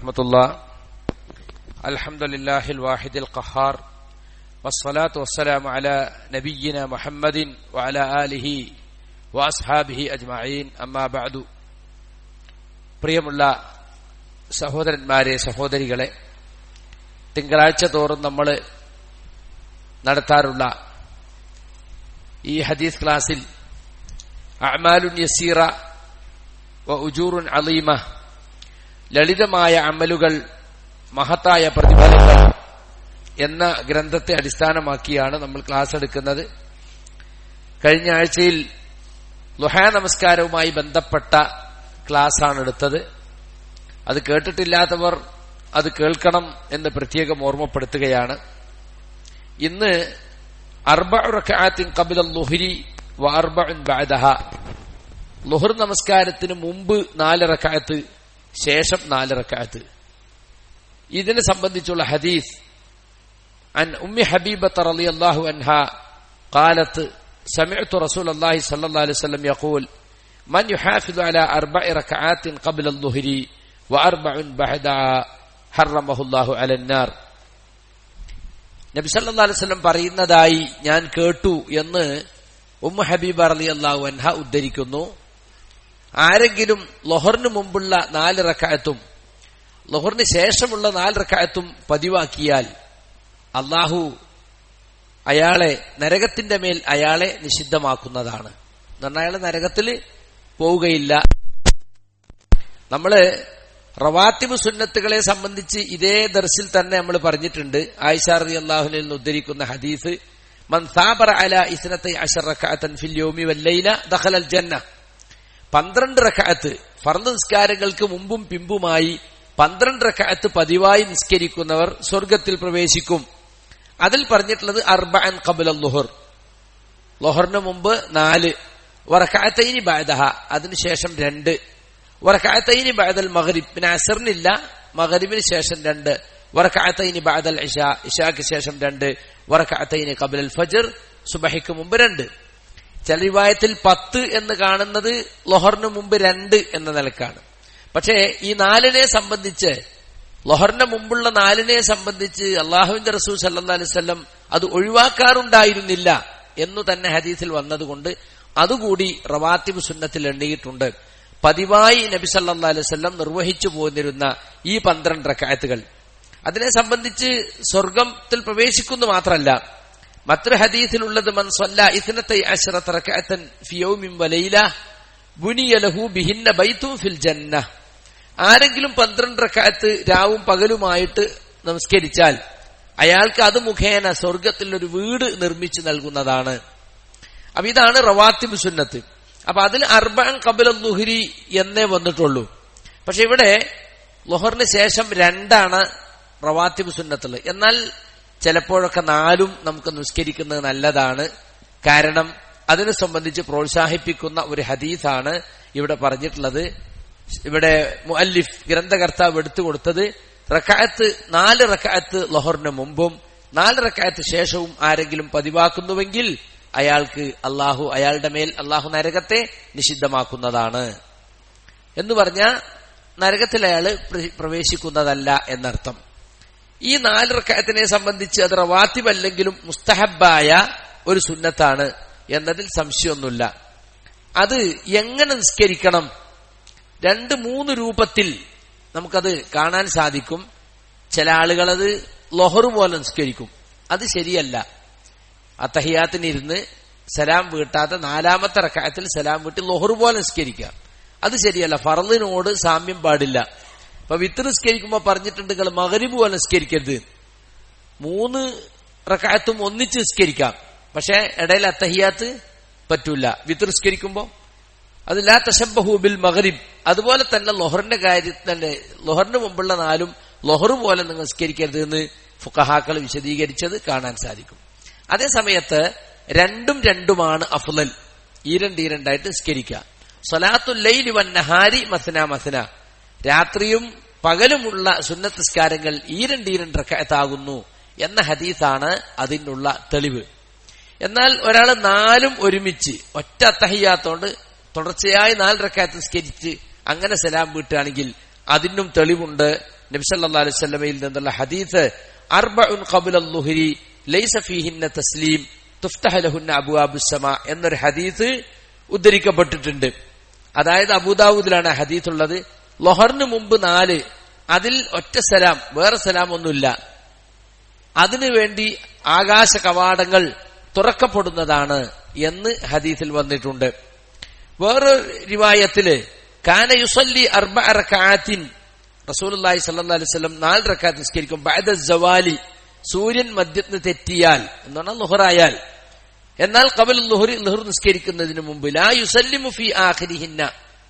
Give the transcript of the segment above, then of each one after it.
ورحمة الله الحمد لله الواحد القهار والصلاة والسلام على نبينا محمد وعلى آله وأصحابه أجمعين أما بعد പ്രിയമുള്ള സഹോദരന്മാരെ സഹോദരികളെ തിങ്കളാഴ്ച തോറും നമ്മൾ നടത്താറുള്ള ഈ ഹദീസ് ക്ലാസ്സിൽ അമാലുൻ യസീറ വ ഉജൂറുൻ അലീമ ലളിതമായ അമലുകൾ മഹത്തായ പ്രതിഫലങ്ങൾ എന്ന ഗ്രന്ഥത്തെ അടിസ്ഥാനമാക്കിയാണ് നമ്മൾ ക്ലാസ് എടുക്കുന്നത് കഴിഞ്ഞ ആഴ്ചയിൽ ലുഹാ നമസ്കാരവുമായി ബന്ധപ്പെട്ട ക്ലാസ്സാണ് എടുത്തത് അത് കേട്ടിട്ടില്ലാത്തവർ അത് കേൾക്കണം എന്ന് പ്രത്യേകം ഓർമ്മപ്പെടുത്തുകയാണ് ഇന്ന് അർബഅത്തിൻ കബില ലുഹരി വ അർബഉൻ ബഅദഹ ലുഹർ നമസ്കാരത്തിന് മുമ്പ് നാല് റക്കായത്ത് ശേഷം നാല് റക്കായത്ത് ഇതിനെ സംബന്ധിച്ചുള്ള ഹദീസ് عن أم حبيبة رضي الله عنها قالت سمعت رسول الله صلى الله عليه وسلم يقول من يحافظ على أربع ركعات قبل الظهر وأربع بعدها حرمه الله على النار നബി സല്ലാ അലൈവല്ലം പറയുന്നതായി ഞാൻ കേട്ടു എന്ന് ഉമ്മ ഹബീബ അലി അള്ളാഹു അൻഹ ഉദ്ധരിക്കുന്നു ആരെങ്കിലും ലൊഹറിന് മുമ്പുള്ള നാല് റക്കായത്തും ലൊഹറിന് ശേഷമുള്ള നാല് റക്കായത്തും പതിവാക്കിയാൽ അള്ളാഹു അയാളെ നരകത്തിന്റെ മേൽ അയാളെ നിഷിദ്ധമാക്കുന്നതാണ് എന്നാൽ അയാൾ നരകത്തിൽ പോവുകയില്ല നമ്മള് റവാത്തിബ് സുന്നത്തുകളെ സംബന്ധിച്ച് ഇതേ ദർസിൽ തന്നെ നമ്മൾ പറഞ്ഞിട്ടുണ്ട് ആയിഷാർദി അള്ളാഹുനിൽ നിന്ന് ഉദ്ധരിക്കുന്ന ഹദീസ് മൻ സാബറ അല ഇസ്നത്തെ അഷറക്കഅത്തൻ ഫിൽ യോമി വല്ലൈല ദഖലൽ ജന്ന പന്ത്രണ്ട് റക്കായത്ത് ഫർദ് നിസ്കാരങ്ങൾക്ക് മുമ്പും പിമ്പുമായി പന്ത്രണ്ട് റക്കായത്ത് പതിവായി നിസ്കരിക്കുന്നവർ സ്വർഗത്തിൽ പ്രവേശിക്കും അതിൽ പറഞ്ഞിട്ടുള്ളത് അർബഅൻ കബുൽ ലുഹർ ലൊഹറിന് മുമ്പ് നാല് വറക്കായത്തൈനി ബാദഹ അതിനുശേഷം രണ്ട് വറക്കായത്തൈനി ബാദൽ മഹരിബ് പിന്നെ അസറിനില്ല മഹരിബിന് ശേഷം രണ്ട് വറക്കായത്തൈനി ബാദൽ ഇഷ ഇഷാക്ക് ശേഷം രണ്ട് വറക്കായത്തൈനി കബുൽ ഫജർ സുബഹിക്ക് മുമ്പ് രണ്ട് ചില റിവായത്തിൽ പത്ത് എന്ന് കാണുന്നത് ലൊഹറിന് മുമ്പ് രണ്ട് എന്ന നിലക്കാണ് പക്ഷേ ഈ നാലിനെ സംബന്ധിച്ച് ലൊഹറിന് മുമ്പുള്ള നാലിനെ സംബന്ധിച്ച് അള്ളാഹുവിന്റെ റസൂൽ സല്ലാ അലൈവല്ലം അത് ഒഴിവാക്കാറുണ്ടായിരുന്നില്ല എന്നു തന്നെ ഹദീസിൽ വന്നതുകൊണ്ട് അതുകൂടി റവാത്തിബ് സുന്നത്തിൽ എണ്ണിയിട്ടുണ്ട് പതിവായി നബി സല്ലാ അലൈവല്ലം നിർവഹിച്ചു പോന്നിരുന്ന ഈ പന്ത്രണ്ട് റക്കായത്തുകൾ അതിനെ സംബന്ധിച്ച് സ്വർഗത്തിൽ പ്രവേശിക്കുന്നു മാത്രമല്ല മറ്റൊരു ഹദീസിലുള്ളത് മൻ സ്വല്ല ഇസ്നത്തൈ അശ്റത്ത് റകഅത്തൻ ഫി യൗമിൻ വലൈല ബുനിയ ലഹു ബിഹിന്ന ബൈത്തും ഫിൽ ജന്ന ആരെങ്കിലും പന്ത്രണ്ട് റക്കായത്ത് രാവും പകലുമായിട്ട് നമസ്കരിച്ചാൽ അയാൾക്ക് അത് മുഖേന സ്വർഗത്തിൽ ഒരു വീട് നിർമ്മിച്ചു നൽകുന്നതാണ് അപ്പൊ ഇതാണ് റവാത്തിബ് സുന്നത്ത് അപ്പൊ അതിൽ അർബാൻ കബല ലുഹരി എന്നേ വന്നിട്ടുള്ളൂ പക്ഷെ ഇവിടെ ലുഹറിന് ശേഷം രണ്ടാണ് റവാത്തിബ് സുന്നത്തുള്ളത് എന്നാൽ ചിലപ്പോഴൊക്കെ നാലും നമുക്ക് നിസ്കരിക്കുന്നത് നല്ലതാണ് കാരണം അതിനെ സംബന്ധിച്ച് പ്രോത്സാഹിപ്പിക്കുന്ന ഒരു ഹദീസാണ് ഇവിടെ പറഞ്ഞിട്ടുള്ളത് ഇവിടെ മുഅല്ലിഫ് ഗ്രന്ഥകർത്താവ് എടുത്തു കൊടുത്തത് റക്കായത്ത് നാല് റക്കായത്ത് ലൊഹറിന് മുമ്പും നാല് റക്കായത്ത് ശേഷവും ആരെങ്കിലും പതിവാക്കുന്നുവെങ്കിൽ അയാൾക്ക് അള്ളാഹു അയാളുടെ മേൽ അള്ളാഹു നരകത്തെ നിഷിദ്ധമാക്കുന്നതാണ് എന്ന് പറഞ്ഞ നരകത്തിൽ അയാൾ പ്രവേശിക്കുന്നതല്ല എന്നർത്ഥം ഈ നാല് റക്കായത്തിനെ സംബന്ധിച്ച് അത് റവാത്തിബല്ലെങ്കിലും മുസ്തഹബായ ഒരു സുന്നത്താണ് എന്നതിൽ സംശയമൊന്നുമില്ല അത് എങ്ങനെ നിസ്കരിക്കണം രണ്ട് മൂന്ന് രൂപത്തിൽ നമുക്കത് കാണാൻ സാധിക്കും ചില ആളുകളത് ലൊഹറ് പോലെ നിസ്കരിക്കും അത് ശരിയല്ല അത്തഹിയാത്തിനിരുന്ന് സലാം വീട്ടാത്ത നാലാമത്തെ റക്കായത്തിൽ സലാം വീട്ടി ലൊഹറ് പോലെ നിസ്കരിക്കാം അത് ശരിയല്ല ഫറലിനോട് സാമ്യം പാടില്ല അപ്പൊ വിത്ത് നിസ്കരിക്കുമ്പോ പറഞ്ഞിട്ടുണ്ട് നിങ്ങൾ മകരിബ് പോലെ നിസ്കരിക്കരുത് മൂന്ന് റക്കായത്തും ഒന്നിച്ച് നിസ്കരിക്കാം പക്ഷെ ഇടയിൽ അത്തഹിയാത്ത് പറ്റൂല വിത്ത് നിസ്കരിക്കുമ്പോ അത് ലാ തശബഹൂബിൽ മകരിബ് അതുപോലെ തന്നെ ലൊഹറിന്റെ കാര്യത്തിന്റെ ലൊഹറിന് മുമ്പുള്ള നാലും ലൊഹറ് പോലെ നിങ്ങൾ നിസ്കരിക്കരുത് എന്ന് ഫുക്കഹാക്കൾ വിശദീകരിച്ചത് കാണാൻ സാധിക്കും അതേ സമയത്ത് രണ്ടും രണ്ടുമാണ് അഫ്ലൽ ഈ രണ്ട് ഈ രണ്ടായിട്ട് നിസ്കരിക്കുക സലാത്തുല്ലൈലി വന്നഹാരി മസന മസന രാത്രിയും പകലുമുള്ള സുന്നത്ത് നിസ്കാരങ്ങൾ ഈ രണ്ട് ഈ രണ്ട് റക്കായത്താകുന്നു എന്ന ഹദീസാണ് അതിനുള്ള തെളിവ് എന്നാൽ ഒരാൾ നാലും ഒരുമിച്ച് ഒറ്റ അത്തഹിയാത്തോണ്ട് തുടർച്ചയായി നാല് റക്കായത്ത് നിസ്കരിച്ച് അങ്ങനെ സലാം വീട്ടുകയാണെങ്കിൽ അതിനും തെളിവുണ്ട് നബ്സല്ലാ അലൈഹി സ്വലമയിൽ നിന്നുള്ള ഹദീസ് അർബഉൻ ഖബുൽ ലുഹരി ലൈസ ഫീഹിന്ന തസ്ലീം തുഫ്തഹ ലഹുന്ന അബുഅബുസമ എന്നൊരു ഹദീസ് ഉദ്ധരിക്കപ്പെട്ടിട്ടുണ്ട് അതായത് അബൂദാവൂദിലാണ് ഹദീസ് ഉള്ളത് ലൊഹറിന് മുമ്പ് നാല് അതിൽ ഒറ്റ സലാം വേറെ സലാം ഒന്നുമില്ല അതിനുവേണ്ടി ആകാശ കവാടങ്ങൾ തുറക്കപ്പെടുന്നതാണ് എന്ന് ഹദീസിൽ വന്നിട്ടുണ്ട് വേറെ റിവായത്തില് കാന യുസല്ലി അർബ റക്കാത്തിൻ റസൂലി സല്ലാ അലൈഹി സ്വലം നാല് റക്കാത്ത് നിസ്കരിക്കും ബഅദ ജവാലി സൂര്യൻ മധ്യത്തിന് തെറ്റിയാൽ എന്ന് പറഞ്ഞാൽ ലുഹറായാൽ എന്നാൽ കബൽ ലുഹറി ലുഹർ നിസ്കരിക്കുന്നതിന് മുമ്പ് ലാ യുസല്ലിമു ഫി ആഖിരിഹിന്ന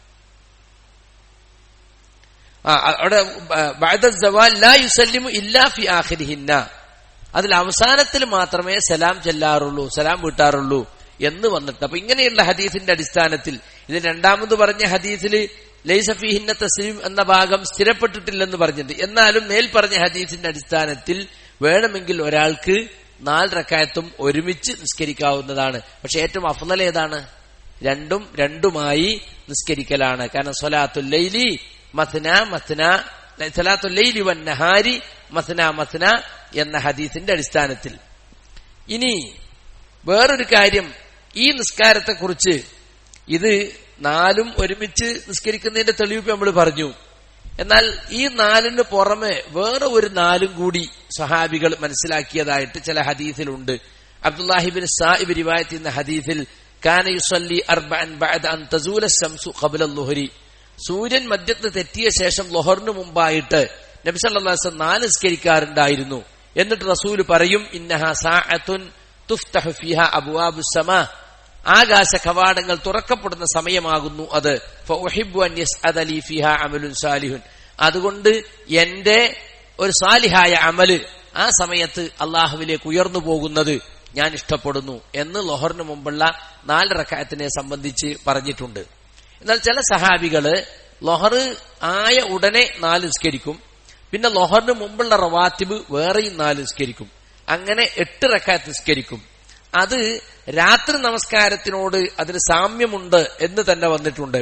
ആ അവിടെ ബഅദ ജവാൽ ലാ യുസല്ലിമു ഇല്ലാ ഫി ആഖിരിഹിന്ന അതിൽ അവസാനത്തിൽ മാത്രമേ സലാം ചെല്ലാറുള്ളൂ സലാം വീട്ടാറുള്ളൂ എന്ന് വന്നിട്ട് അപ്പൊ ഇങ്ങനെയുള്ള ഹദീസിന്റെ അടിസ്ഥാനത്തിൽ ഇത് രണ്ടാമത് പറഞ്ഞ ഹദീസിൽ ലൈസഫിഹിന്ന തസ്ലീം എന്ന ഭാഗം സ്ഥിരപ്പെട്ടിട്ടില്ലെന്ന് പറഞ്ഞിട്ടുണ്ട് എന്നാലും മേൽ പറഞ്ഞ ഹദീസിന്റെ അടിസ്ഥാനത്തിൽ വേണമെങ്കിൽ ഒരാൾക്ക് നാല് റക്കായത്തും ഒരുമിച്ച് നിസ്കരിക്കാവുന്നതാണ് പക്ഷെ ഏറ്റവും അഫ്ലൽ ഏതാണ് രണ്ടും രണ്ടുമായി നിസ്കരിക്കലാണ് കാരണം സൊലാത്തുല്ലൈലി മഥന മഥന സലാത്തുല്ലൈലി വൻ നഹാരി മഥന മഥന എന്ന ഹദീസിന്റെ അടിസ്ഥാനത്തിൽ ഇനി വേറൊരു കാര്യം ഈ നിസ്കാരത്തെക്കുറിച്ച് ഇത് നാലും ഒരുമിച്ച് നിസ്കരിക്കുന്നതിന്റെ തെളിവ് നമ്മൾ പറഞ്ഞു എന്നാൽ ഈ നാലിന് പുറമെ വേറെ ഒരു നാലും കൂടി സഹാബികൾ മനസ്സിലാക്കിയതായിട്ട് ചില ഹദീസിലുണ്ട് അബ്ദുല്ലാഹിബിൻ സാഹിബ് റിവായത്ത് എന്ന ഹദീസിൽ കാന യുസല്ലി അർബഅൻ ബഅദ അൻ തസൂല ശംസു ഖബ്ല ലുഹരി സൂര്യൻ മധ്യത്ത് തെറ്റിയ ശേഷം ലൊഹറിന് മുമ്പായിട്ട് നബി സല്ലല്ലാഹു അലൈഹി വസല്ലം നാല് നിസ്കരിക്കാറുണ്ടായിരുന്നു എന്നിട്ട് റസൂൽ പറയും ഇന്നഹ സാഅത്തുൻ തുഫ്തഹു ഫിഹ അബ്വാബു സമാ ആകാശ കവാടങ്ങൾ തുറക്കപ്പെടുന്ന സമയമാകുന്നു അത് അമലുൻ സാലിഹുൻ അതുകൊണ്ട് എന്റെ ഒരു സാലിഹായ അമല് ആ സമയത്ത് അള്ളാഹുവിലേക്ക് ഉയർന്നു പോകുന്നത് ഞാൻ ഇഷ്ടപ്പെടുന്നു എന്ന് ലൊഹറിന് മുമ്പുള്ള നാല് റക്കായത്തിനെ സംബന്ധിച്ച് പറഞ്ഞിട്ടുണ്ട് എന്നാൽ ചില സഹാബികള് ലൊഹർ ആയ ഉടനെ നാല് നിസ്കരിക്കും പിന്നെ ലൊഹറിന് മുമ്പുള്ള റവാത്തിബ് വേറെയും നാല് നിസ്കരിക്കും അങ്ങനെ എട്ട് റക്കാത്ത് നിസ്കരിക്കും അത് രാത്രി നമസ്കാരത്തിനോട് അതിന് സാമ്യമുണ്ട് എന്ന് തന്നെ വന്നിട്ടുണ്ട്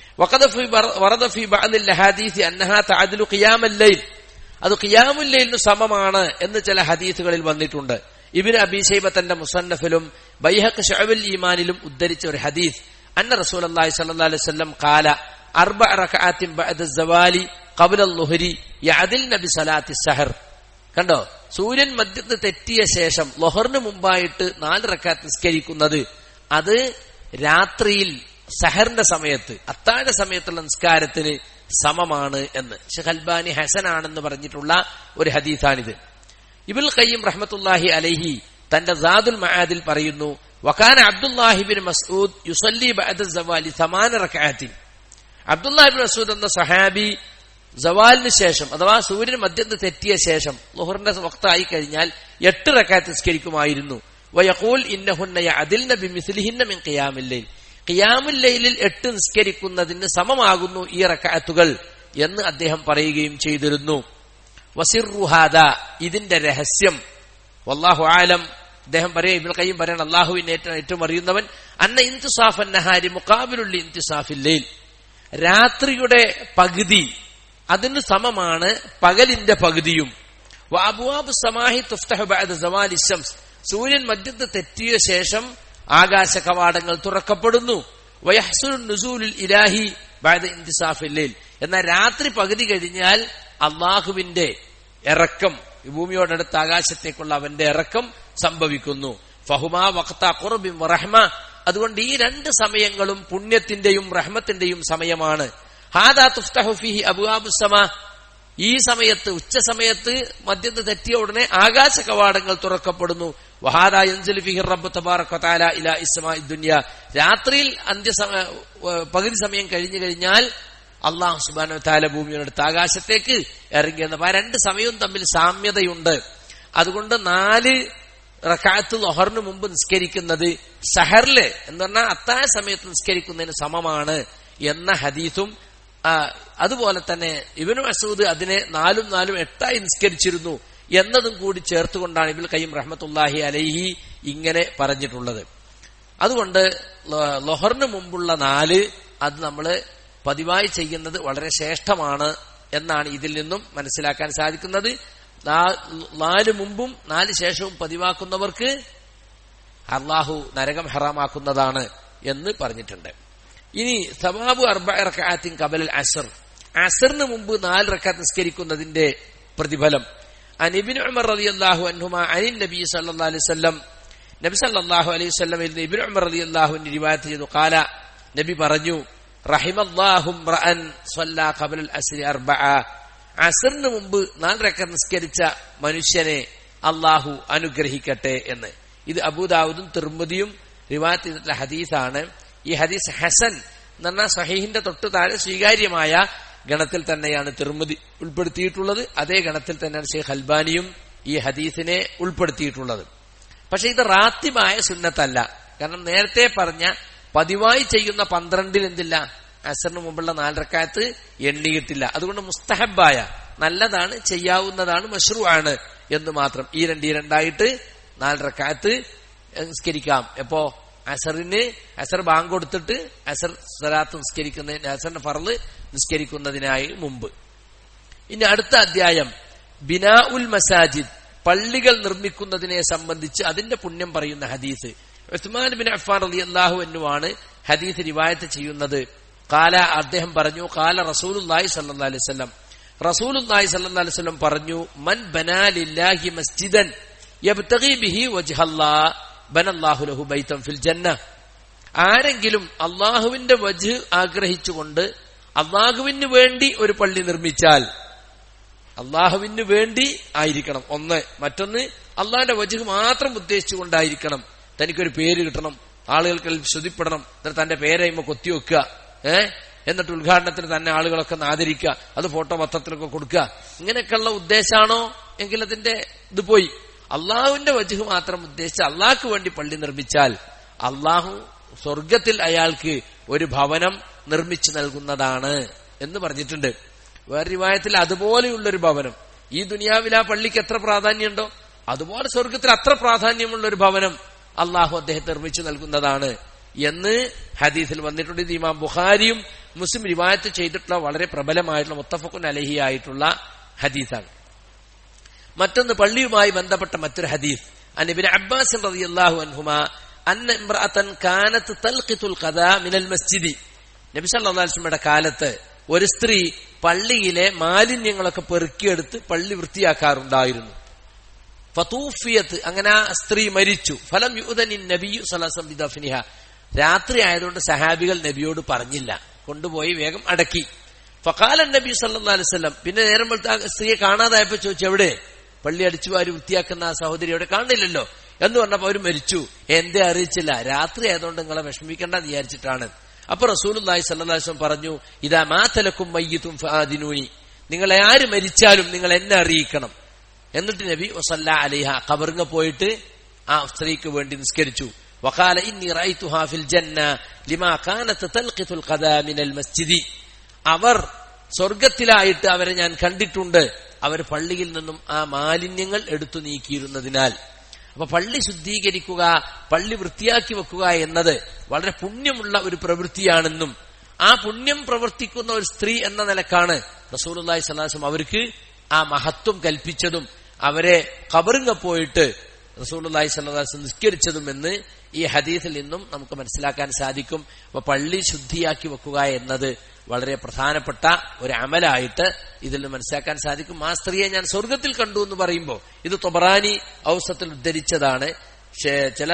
അത് ഖിയാമുല്ലയിലിന് സമമാണ് എന്ന് ചില ഹദീസുകളിൽ വന്നിട്ടുണ്ട് ഇബിൻ അബീഷൈബ തന്റെ മുസന്നഫിലും ബൈഹഖ് ഷഅബുൽ ഈമാനിലും ഉദ്ധരിച്ച ഒരു ഹദീസ് അന്ന റസൂൽ അള്ളാഹി സല്ലാ അലൈഹി സ്വല്ലം കാല അർബ റകഅത്തിൻ ബഅദ സവാലി ഖബ്ല ളുഹരി യഅദിൽ നബി സലാത്തി സഹർ കണ്ടോ സൂര്യൻ മധ്യത്ത് തെറ്റിയ ശേഷം ലൊഹറിന് മുമ്പായിട്ട് നാല് റക്കാത്ത് നിസ്കരിക്കുന്നത് അത് രാത്രിയിൽ സഹറിന്റെ സമയത്ത് അത്താഴ സമയത്തുള്ള നിസ്കാരത്തിന് സമമാണ് എന്ന് ഷെഹൽബാനി ഹസനാണെന്ന് പറഞ്ഞിട്ടുള്ള ഒരു ഹദീസാണിത് ഇബുൽ ഖയ്യം റഹ്മത്തുല്ലാഹി അലൈഹി തന്റെ സാദുൽ മഹാദിൽ പറയുന്നു വക്കാന അബ്ദുല്ലാഹിബിൻ മസൂദ് യുസല്ലി ബഅദ സവാലി സമാന റക്കാത്തിൻ അബ്ദുല്ലാഹിബിൻ മസൂദ് എന്ന സഹാബി സവാലിന് ശേഷം അഥവാ സൂര്യൻ മധ്യത്ത് തെറ്റിയ ശേഷം ലുഹറിന്റെ വക്തായി കഴിഞ്ഞാൽ എട്ട് റക്കാത്ത് നിസ്കരിക്കുമായിരുന്നു വയഖൂൽ ഇന്നഹുന്നയ അതിൽ നബി മിസ്ലിഹിന്ന മിൻ ഖിയാമില്ലയിൽ ഖിയാമുല്ലയിലിൽ എട്ട് നിസ്കരിക്കുന്നതിന് സമമാകുന്നു ഈ റക്കാത്തുകൾ എന്ന് അദ്ദേഹം പറയുകയും ചെയ്തിരുന്നു വസിറുഹാദ ഇതിന്റെ രഹസ്യം വല്ലാഹു ആലം അദ്ദേഹം പറയാം ഇബിൽ കയ്യും പറയണം അള്ളാഹുവിനെ ഏറ്റവും ഏറ്റവും അറിയുന്നവൻ അന്ന ഇന്തുസാഫൻ നഹാരി മുക്കാബിലുള്ള ഇന്തുസാഫില്ലയിൽ രാത്രിയുടെ പകുതി അതിന് സമമാണ് പകലിന്റെ പകുതിയും വാബുവാബ് സമാഹി തുഫ്തഹ് ബഅദ സവാലി ശംസ് സൂര്യൻ മധ്യത്ത് തെറ്റിയ ശേഷം ആകാശ കവാടങ്ങൾ തുറക്കപ്പെടുന്നു വയഹ്സുൽ നുസൂലുൽ ഇലാഹി ബഅദ ഇന്തിസാഫില്ലയിൽ എന്നാൽ രാത്രി പകുതി കഴിഞ്ഞാൽ അള്ളാഹുവിന്റെ ഇറക്കം ഭൂമിയോടടുത്ത ആകാശത്തേക്കുള്ള അവന്റെ ഇറക്കം സംഭവിക്കുന്നു ഫഹുമാ വഖത്ത ഖുർബിൻ വറഹ്മ അതുകൊണ്ട് ഈ രണ്ട് സമയങ്ങളും പുണ്യത്തിന്റെയും റഹ്മത്തിന്റെയും സമയമാണ് ഹാദാ തുഫ്തഹു ഫീഹി അബുവാബു സമ ഈ സമയത്ത് ഉച്ച സമയത്ത് മദ്യത്ത് തെറ്റിയ ഉടനെ ആകാശ കവാടങ്ങൾ തുറക്കപ്പെടുന്നു ദുനിയ രാത്രിയിൽ അന്ത്യ പകുതി സമയം കഴിഞ്ഞു കഴിഞ്ഞാൽ അള്ളാഹു സുബാനോ താല ഭൂമിയോടടുത്ത് ആകാശത്തേക്ക് ഇറങ്ങിയെന്ന് അപ്പൊ ആ രണ്ട് സമയവും തമ്മിൽ സാമ്യതയുണ്ട് അതുകൊണ്ട് നാല് റക്കാത്ത് ലൊഹറിന് മുമ്പ് നിസ്കരിക്കുന്നത് സഹറില് എന്ന് പറഞ്ഞാൽ അത്തായ സമയത്ത് നിസ്കരിക്കുന്നതിന് സമമാണ് എന്ന ഹദീസും അതുപോലെ തന്നെ ഇബിന് മസൂദ് അതിനെ നാലും നാലും എട്ടായി നിസ്കരിച്ചിരുന്നു എന്നതും കൂടി ചേർത്തുകൊണ്ടാണ് ഇബിൽ കയ്യം റഹ്മത്തുല്ലാഹി അലൈഹി ഇങ്ങനെ പറഞ്ഞിട്ടുള്ളത് അതുകൊണ്ട് ലൊഹറിന് മുമ്പുള്ള നാല് അത് നമ്മൾ പതിവായി ചെയ്യുന്നത് വളരെ ശ്രേഷ്ഠമാണ് എന്നാണ് ഇതിൽ നിന്നും മനസ്സിലാക്കാൻ സാധിക്കുന്നത് നാ- നാല് മുമ്പും നാല് ശേഷവും പതിവാക്കുന്നവർക്ക് അള്ളാഹു നരകം ഹറാമാക്കുന്നതാണ് എന്ന് പറഞ്ഞിട്ടുണ്ട് ഇനി സവാബു അർബഅത്തിൻ കബലൽ അസർ അസറിന് മുമ്പ് നാല് റക്കാത്ത് നിസ്കരിക്കുന്നതിന്റെ പ്രതിഫലം അനിബിൻ ഉമർ റളിയല്ലാഹു അൻഹുമ അനിൻ നബി സല്ലല്ലാഹു അലൈഹി വസല്ലം നബി സല്ലല്ലാഹു അലൈഹി വസല്ലം ഇരുന്ന് ഇബ്നു ഉമർ റളിയല്ലാഹു അൻഹു റിവായത്ത് ചെയ്തു ഖാല നബി പറഞ്ഞു റഹിമല്ലാഹു റഅൻ സ്വല്ലാ ഖബലൽ അസ്രി അർബഅ അസറിന് മുമ്പ് നാല് റക്കാത്ത് നിസ്കരിച്ച മനുഷ്യനെ അള്ളാഹു അനുഗ്രഹിക്കട്ടെ എന്ന് ഇത് അബൂദാവൂദും തിർമുദിയും റിവായത്ത് ചെയ്തിട്ടുള്ള ഹദീസാണ് ഈ ഹദീസ് ഹസൻ എന്ന് പറഞ്ഞാൽ സഹീഹിന്റെ തൊട്ട് താഴെ സ്വീകാര്യമായ ഗണത്തിൽ തന്നെയാണ് തിർമുതി ഉൾപ്പെടുത്തിയിട്ടുള്ളത് അതേ ഗണത്തിൽ തന്നെയാണ് ഷെയ്ഖ് അൽബാനിയും ഈ ഹദീസിനെ ഉൾപ്പെടുത്തിയിട്ടുള്ളത് പക്ഷെ ഇത് റാത്തിബായ സുന്നത്തല്ല കാരണം നേരത്തെ പറഞ്ഞ പതിവായി ചെയ്യുന്ന പന്ത്രണ്ടിൽ എന്തില്ല അസറിന് മുമ്പുള്ള നാലരക്കാലത്ത് എണ്ണിയിട്ടില്ല അതുകൊണ്ട് മുസ്തഹബായ നല്ലതാണ് ചെയ്യാവുന്നതാണ് മഷ്റൂ ആണ് എന്ന് മാത്രം ഈ രണ്ട് ഈ രണ്ടായിട്ട് നാലരക്കാലത്ത് നിസ്കരിക്കാം എപ്പോ അസറിന് അസർ ബാങ്ക് കൊടുത്തിട്ട് അസർ സ്വലാത്ത് നിസ്കരിക്കുന്നതിന് അസറിന്റെ ഫറല് നിസ്കരിക്കുന്നതിനായി മുമ്പ് ഇനി അടുത്ത അധ്യായം ബിനാ ഉൽ മസാജിദ് പള്ളികൾ നിർമ്മിക്കുന്നതിനെ സംബന്ധിച്ച് അതിന്റെ പുണ്യം പറയുന്ന ഹദീസ് ഉസ്മാൻ ബിൻ അഫ്ഫാൻ റളി അള്ളാഹു എന്നുവാണ് ഹദീസ് റിവായത്ത് ചെയ്യുന്നത് കാല അദ്ദേഹം പറഞ്ഞു കാല റസൂലുല്ലാഹി സല്ലല്ലാഹു അലൈഹി വസല്ലം റസൂലുല്ലാഹി സല്ലല്ലാഹു അലൈഹി വസല്ലം പറഞ്ഞു മൻ ബനാ ലില്ലാഹി മസ്ജിദൻ യബ്തഗി ബിഹി വജ്ഹല്ലാഹ് ബനല്ലാഹു ലഹു ബൈതൻ ഫിൽ ജന്ന ആരെങ്കിലും അള്ളാഹുവിന്റെ വജ് ആഗ്രഹിച്ചുകൊണ്ട് അള്ളാഹുവിന് വേണ്ടി ഒരു പള്ളി നിർമ്മിച്ചാൽ അള്ളാഹുവിന് വേണ്ടി ആയിരിക്കണം ഒന്ന് മറ്റൊന്ന് അള്ളാഹിന്റെ വജുഹ് മാത്രം ഉദ്ദേശിച്ചുകൊണ്ടായിരിക്കണം തനിക്കൊരു പേര് കിട്ടണം ആളുകൾക്ക് ശ്രുതിപ്പെടണം എന്നിട്ട് തന്റെ പേരയിമ കൊത്തിവെക്കുക ഏ എന്നിട്ട് ഉദ്ഘാടനത്തിന് തന്നെ ആളുകളൊക്കെ ഒന്ന് ആദരിക്കുക അത് ഫോട്ടോ പത്രത്തിലൊക്കെ കൊടുക്കുക ഇങ്ങനെയൊക്കെയുള്ള ഉദ്ദേശമാണോ എങ്കിൽ അതിന്റെ ഇത് പോയി അള്ളാഹുവിന്റെ വജുഹ് മാത്രം ഉദ്ദേശിച്ച് അള്ളാഹ്ക്ക് വേണ്ടി പള്ളി നിർമ്മിച്ചാൽ അള്ളാഹു സ്വർഗത്തിൽ അയാൾക്ക് ഒരു ഭവനം നിർമ്മിച്ചു നൽകുന്നതാണ് എന്ന് പറഞ്ഞിട്ടുണ്ട് വേറെ റിവായത്തിൽ അതുപോലെയുള്ള ഒരു ഭവനം ഈ ദുനിയാവിൽ ആ പള്ളിക്ക് എത്ര പ്രാധാന്യമുണ്ടോ അതുപോലെ സ്വർഗത്തിൽ അത്ര പ്രാധാന്യമുള്ള ഒരു ഭവനം അള്ളാഹു അദ്ദേഹത്തെ നിർമ്മിച്ചു നൽകുന്നതാണ് എന്ന് ഹദീസിൽ വന്നിട്ടുണ്ട് ഇത് ഇമാം ബുഖാരിയും മുസ്ലിം റിവായത്ത് ചെയ്തിട്ടുള്ള വളരെ പ്രബലമായിട്ടുള്ള മുത്തഫക്കുൻ അലഹി ആയിട്ടുള്ള ഹദീസാണ് മറ്റൊന്ന് പള്ളിയുമായി ബന്ധപ്പെട്ട മറ്റൊരു ഹദീസ് അനിബിൻ അബ്ബാസ് റളിയല്ലാഹു അൻഹുമ അന്ന ഇംറഅതൻ കാനത്ത് തൽഖിതുൽ ഖദാ മിനൽ മസ്ജിദി നബി സല്ലല്ലാഹു അലൈഹി വസല്ലമയുടെ കാലത്ത് ഒരു സ്ത്രീ പള്ളിയിലെ മാലിന്യങ്ങളൊക്കെ പെറുക്കിയെടുത്ത് പള്ളി വൃത്തിയാക്കാറുണ്ടായിരുന്നു ഫതൂഫിയത്ത് അങ്ങനെ ആ സ്ത്രീ മരിച്ചു ഫലം യുദനിൻ നബിയു സലസം ബിദഫിനിഹ രാത്രി ആയതുകൊണ്ട് സഹാബികൾ നബിയോട് പറഞ്ഞില്ല കൊണ്ടുപോയി വേഗം അടക്കി ഫക്കാലൻ നബി സല്ലാ അലൈവല്ലം പിന്നെ നേരം വെളുത്ത ആ സ്ത്രീയെ കാണാതായപ്പോ ചോദിച്ചു എവിടെ പള്ളി അടിച്ചു വാരി വൃത്തിയാക്കുന്ന ആ സഹോദരി അവിടെ കാണില്ലല്ലോ എന്ന് പറഞ്ഞപ്പോ അവർ മരിച്ചു എന്തേ അറിയിച്ചില്ല രാത്രി ആയതുകൊണ്ട് നിങ്ങളെ വിഷമിക്കേണ്ട വിചാരിച്ചിട്ടാണ് അപ്പൊ റസൂലുല്ലാഹി സല്ലാസ്വം പറഞ്ഞു ഇതാ മാതലക്കും മയ്യത്തും ഫാദിനൂനി നിങ്ങളെ ആര് മരിച്ചാലും നിങ്ങൾ എന്നെ അറിയിക്കണം എന്നിട്ട് നബി വസല്ല അലിഹ കബറിങ്ങ പോയിട്ട് ആ സ്ത്രീക്ക് വേണ്ടി നിസ്കരിച്ചു വഖാല ഇന്നി റഅയ്തുഹാ ഫിൽ ജന്ന ലിമാ കാനത്ത് തൽഖിതുൽ ഖദാ മിനൽ മസ്ജിദി അവർ സ്വർഗത്തിലായിട്ട് അവരെ ഞാൻ കണ്ടിട്ടുണ്ട് അവർ പള്ളിയിൽ നിന്നും ആ മാലിന്യങ്ങൾ എടുത്തു നീക്കിയിരുന്നതിനാൽ അപ്പൊ പള്ളി ശുദ്ധീകരിക്കുക പള്ളി വൃത്തിയാക്കി വെക്കുക എന്നത് വളരെ പുണ്യമുള്ള ഒരു പ്രവൃത്തിയാണെന്നും ആ പുണ്യം പ്രവർത്തിക്കുന്ന ഒരു സ്ത്രീ എന്ന നിലക്കാണ് റസൂലുല്ലാഹി സ്വലാസം അവർക്ക് ആ മഹത്വം കൽപ്പിച്ചതും അവരെ കബറിങ്ങ പോയിട്ട് റസൂലുല്ലാഹി സ്വലാസം നിസ്കരിച്ചതും എന്ന് ഈ ഹദീസിൽ നിന്നും നമുക്ക് മനസ്സിലാക്കാൻ സാധിക്കും അപ്പൊ പള്ളി ശുദ്ധിയാക്കി വെക്കുക എന്നത് വളരെ പ്രധാനപ്പെട്ട ഒരു അമലായിട്ട് ഇതിൽ നിന്ന് മനസ്സിലാക്കാൻ സാധിക്കും ആ സ്ത്രീയെ ഞാൻ സ്വർഗത്തിൽ കണ്ടു എന്ന് പറയുമ്പോൾ ഇത് തൊബറാനി ഔസത്തിൽ ഉദ്ധരിച്ചതാണ് ചില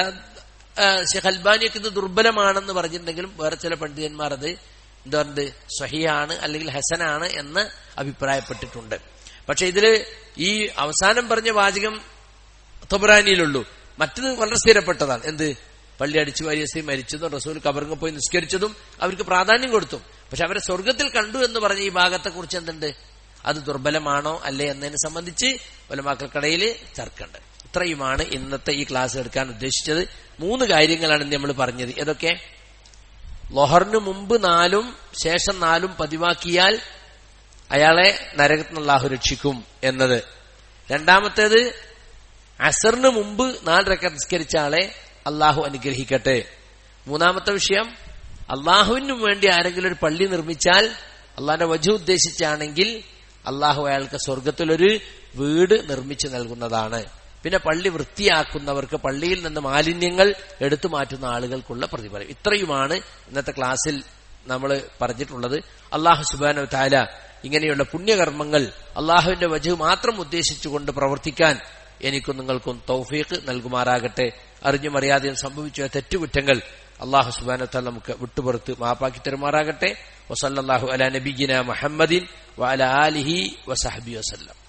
ഷെഖ് അൽബാനിയൊക്കെ ഇത് ദുർബലമാണെന്ന് പറഞ്ഞിട്ടുണ്ടെങ്കിലും വേറെ ചില പണ്ഡിതന്മാർ അത് എന്താ പറയുന്നത് സ്വഹിയാണ് അല്ലെങ്കിൽ ഹസനാണ് എന്ന് അഭിപ്രായപ്പെട്ടിട്ടുണ്ട് പക്ഷെ ഇതില് ഈ അവസാനം പറഞ്ഞ വാചകം തൊബറാനിയിലുള്ളൂ മറ്റത് വളരെ സ്ഥിരപ്പെട്ടതാണ് എന്ത് പള്ളി അടിച്ചു വാരിയസി മരിച്ചതും റസൂൽ കബറിങ്ങ പോയി നിസ്കരിച്ചതും അവർക്ക് പ്രാധാന്യം കൊടുത്തു പക്ഷെ അവരെ സ്വർഗത്തിൽ കണ്ടു എന്ന് പറഞ്ഞ ഈ ഭാഗത്തെ കുറിച്ച് എന്തുണ്ട് അത് ദുർബലമാണോ അല്ലേ എന്നതിനെ സംബന്ധിച്ച് ഒലമാക്കൾക്കിടയിൽ ചർക്കുണ്ട് ഇത്രയുമാണ് ഇന്നത്തെ ഈ ക്ലാസ് എടുക്കാൻ ഉദ്ദേശിച്ചത് മൂന്ന് കാര്യങ്ങളാണ് നമ്മൾ പറഞ്ഞത് ഏതൊക്കെ ലൊഹറിന് മുമ്പ് നാലും ശേഷം നാലും പതിവാക്കിയാൽ അയാളെ നരകത്തിന് അള്ളാഹു രക്ഷിക്കും എന്നത് രണ്ടാമത്തേത് അസറിന് മുമ്പ് നാല് റക്ക നിസ്കരിച്ച ആളെ അള്ളാഹു അനുഗ്രഹിക്കട്ടെ മൂന്നാമത്തെ വിഷയം അള്ളാഹുവിനും വേണ്ടി ആരെങ്കിലും ഒരു പള്ളി നിർമ്മിച്ചാൽ അള്ളാഹിന്റെ വജു ഉദ്ദേശിച്ചാണെങ്കിൽ അള്ളാഹു അയാൾക്ക് സ്വർഗത്തിലൊരു വീട് നിർമ്മിച്ചു നൽകുന്നതാണ് പിന്നെ പള്ളി വൃത്തിയാക്കുന്നവർക്ക് പള്ളിയിൽ നിന്ന് മാലിന്യങ്ങൾ എടുത്തു മാറ്റുന്ന ആളുകൾക്കുള്ള പ്രതിഫലം ഇത്രയുമാണ് ഇന്നത്തെ ക്ലാസ്സിൽ നമ്മൾ പറഞ്ഞിട്ടുള്ളത് അള്ളാഹു സുബാനോ താല ഇങ്ങനെയുള്ള പുണ്യകർമ്മങ്ങൾ അള്ളാഹുവിന്റെ വജു മാത്രം ഉദ്ദേശിച്ചുകൊണ്ട് പ്രവർത്തിക്കാൻ എനിക്കും നിങ്ങൾക്കും തൗഫീഖ് നൽകുമാറാകട്ടെ അറിഞ്ഞും അറിയാതെയും സംഭവിച്ച തെറ്റുകുറ്റങ്ങൾ അള്ളാഹു സുബാനോ താല നമുക്ക് വിട്ടുപുറത്ത് മാപ്പാക്കി തരുമാറാകട്ടെ വസല്ലാഹു അല നബിഗിന മുഹമ്മദിൻ വഅല ആലിഹി വസഹബി വസല്ലം